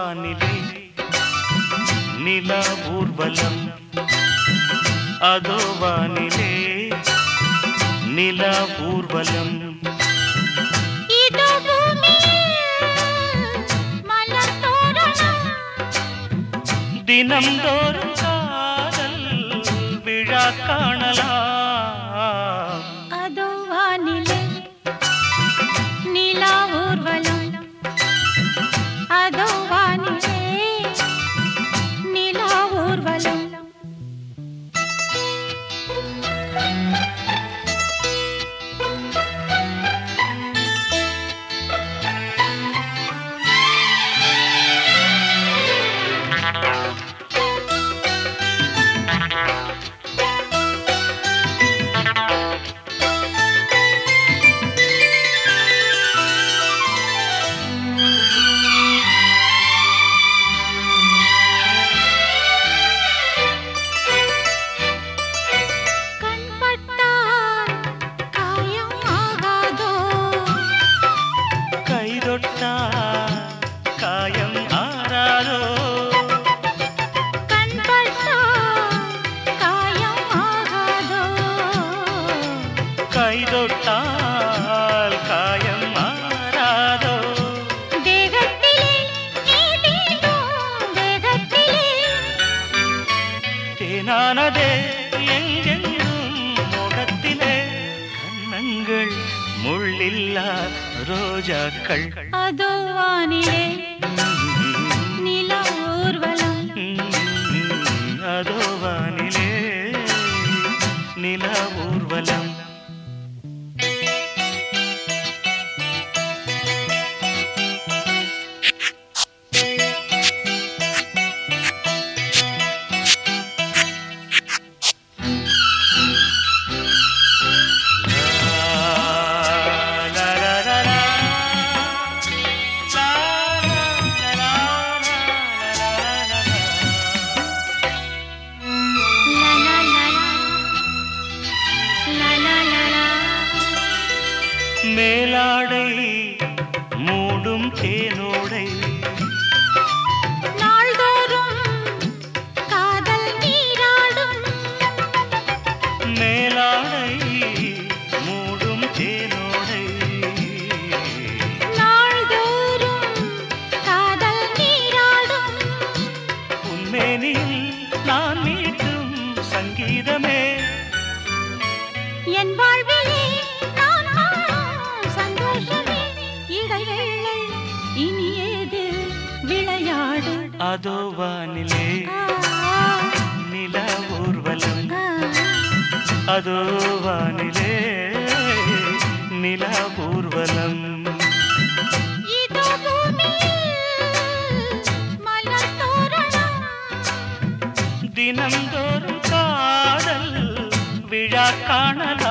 வானிலே நில ஊர்வலம் அதோ வானிலே நில ஊர்வலம் இதோ பூமியில் மலர் தோரணம் தினம்தோறும் காதல் விழா காணலாம் அதோ வானிலே நிலா ஊர்வலம் அதோ வானிலே நிலா ஊர்வலம் கண்பட்டால் காயம் ஆகாதோ கைதொட்டா காயம் ஆறாதோ கண்பட்டால் காயம் ஆகாதோ கைதொட்டால் காயம் ஆறாதோ தேகத்திலே நீ தீண்டும் தேகத்திலே தேனானதே எங்கெங்கும் முகத்திலே கண்ணங்கள் முள்ளில்லா ரோஜாக்கள் அதோ வானிலே நிலா ஊர்வலம் அதோ வானிலே நில ஊர்வலம் லா, லா, லா, லா. லா, லா, லா, லா, லா, லா, லா. லா லா லா லா லா லா லா மேலாடை மூடும் தேனோடை நாள்தோறும் காதல் நீராடும் மேலாடை மூடும் தேனோடை நாள்தோறும் காதல் நீராடும் உன்மேனில் நான் மீட்டும் சங்கீதமே என் வாழ்விலே நான் காணும் சந்தோஷமே இடைவேளை இனி ஏது விளையாடு அதோ வானிலே ஆ, நில ஊர்வலம் ஆ, அதோ வானிலே நில ஊர்வலம் இதோ பூமியில் மலர் தோரணம் தினந்தோறும் காதல் விழா காணலாம்